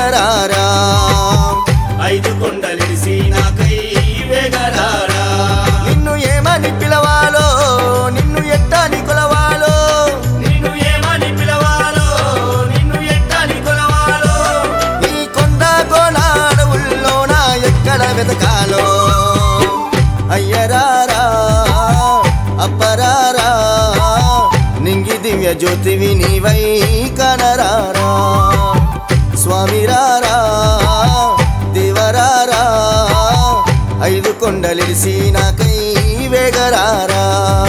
వేగరారా ఐదు కొండలిడిసి నాకై వేగరారా నిన్ను ఏమని పిలవాలో నిన్ను ఎట్టాని కొలవాలో నిన్ను ఏమని పిలవాలో నిన్ను ఎట్టని కొలవాలో నీ కొండ కోన అడవుల్లోన ఎక్కడ వెతకాలో అయ్యరారా అప్పరారా నింగి దివ్య జ్యోతివి నీవై కనరారా స్వామిరారా దేవరారా ఐదు కొండలిసి నాకై వేగరారా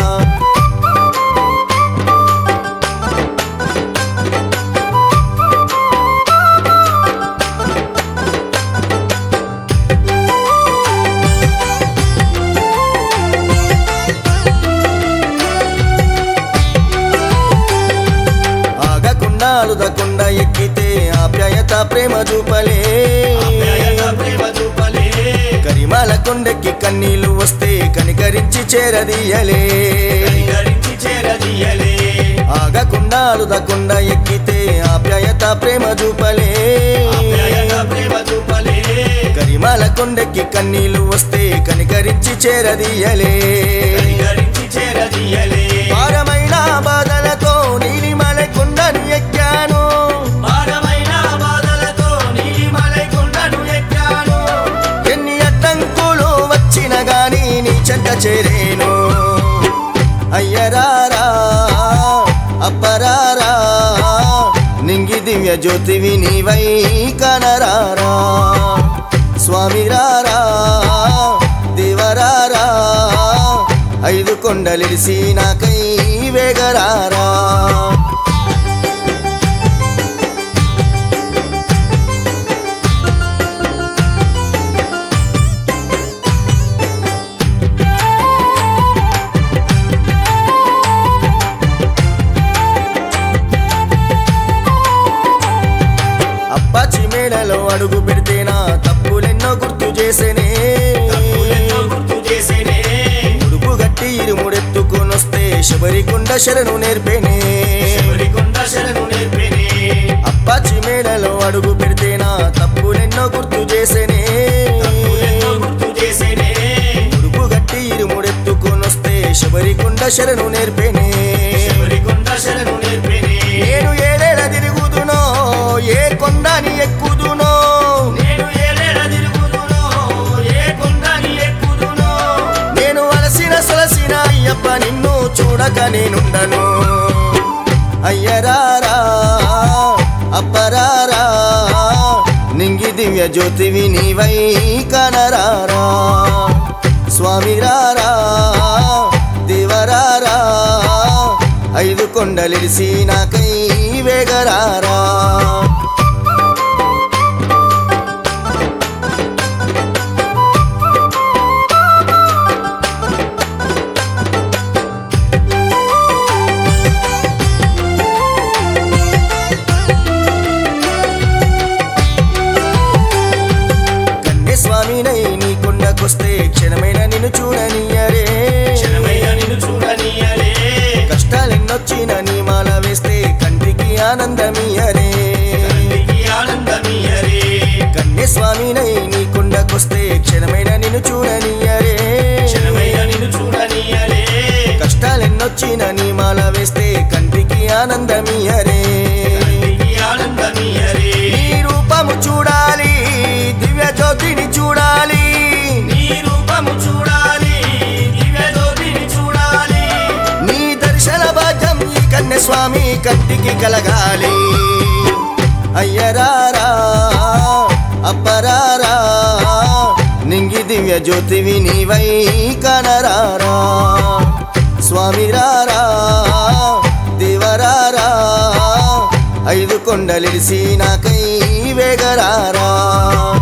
ఆగకుండా అలుదకుండా ఎక్కితే ఆప్యాయత ప్రేమ చూపలే ఆప్యాయత ప్రేమ చూపలే కరిమాల కొండెక్కి కన్నీళ్లు వస్తే కనికరించి చేరదీయలే కనికరించి చేరదీయలే ఆగకుండా అలుదకుండా ఎక్కితే ఆప్యాయత ప్రేమ చూపలే ఆప్యాయత ప్రేమ చూపలే కరిమాల కొండెక్కి కన్నీళ్లు వస్తే కనికరించి చేరదీయలే కనికరించి చేరదీయలే భారమైన బాధలతో నీలిమల కొండను ఎక్కాను భారమైన బాధలతో నీలిమలై కొండను ఎక్కాను ఎన్ని అడ్డంకులు వచ్చిన గాని నీ చెంత చేరేను అయ్యరారా అప్పరారా నింగి దివ్య జ్యోతివి నీవై కనరారా స్వామిరారా దేవరారా ఐదు కొండలిసి నాకై వేగరారా అప్పాచి మేడలో అడుగు పెడితే నా తప్పులెన్నో గుర్తు చేసేనే తప్పులెన్నో గుర్తు చేసేనే ఉడుపు గట్టి ఇరుముడెత్తుకొనొస్తే శబరికొండ శరణు నేర్పేనే శబరికొండ శరణు నేర్పినే అప్పాచి మేడలో అడుగు పెడితే నా తప్పులెన్నో గుర్తు చేసేనే తప్పులెన్నో గుర్తు చేసేనే ఉడుపు గట్టి ఇరుముడెత్తుకొనొస్తే శబరికొండ శరణు నేర్పేనే శబరికొండ శరణు నేర్పినే నేను ఏడేడ తిరుగుదునో ఏ కొండని ఎక్కుదునో నేను ఏలేడ తిరుగుదునో ఏ కొండని ఎక్కుదునో నేను అలసిన సొలసిన అయ్యప్ప నిన్ను చూడక నేనుండను అయ్యరారా అప్పరారా నింగి దివ్య జ్యోతివి నీవై కనరారా స్వామిరారా దేవరారా ఐదు కొండలిసి నాకై వేగరారా కన్య స్వామినై నీ కొండకొస్తే క్షణమైన నిన్ను చూడనియరే క్షణమైన నిన్ను చూడనీయలే కష్టాలెన్నొచ్చిన నీ మాల వేస్తే కంటికి ఆనందమియరే కంటికి ఆనందమీయరే కన్య స్వామినై నీ కొండకొస్తే క్షణమైన నిన్ను చూడనియరే క్షణమైన నిన్ను చూడనీయలే కష్టాలెన్నొచ్చిన నీ మాల వేస్తే కంటికి ఆనందమియరే కంటికి ఆనందమీయరే నీ రూపము చూడాలి దివ్య జ్యోతిని చూడాలి నీ రూపము చూడాలి దివ్య జ్యోతిని చూడాలి నీ దర్శన భాగ్యం ఈ కన్య స్వామి కంటికి కలగాలి అయ్యరారా అప్పరారా నింగి దివ్య జ్యోతివి నీవై కనరారా స్వామిరారా దేవరారా ఐదు కొండలిసి నాకై వేగరారా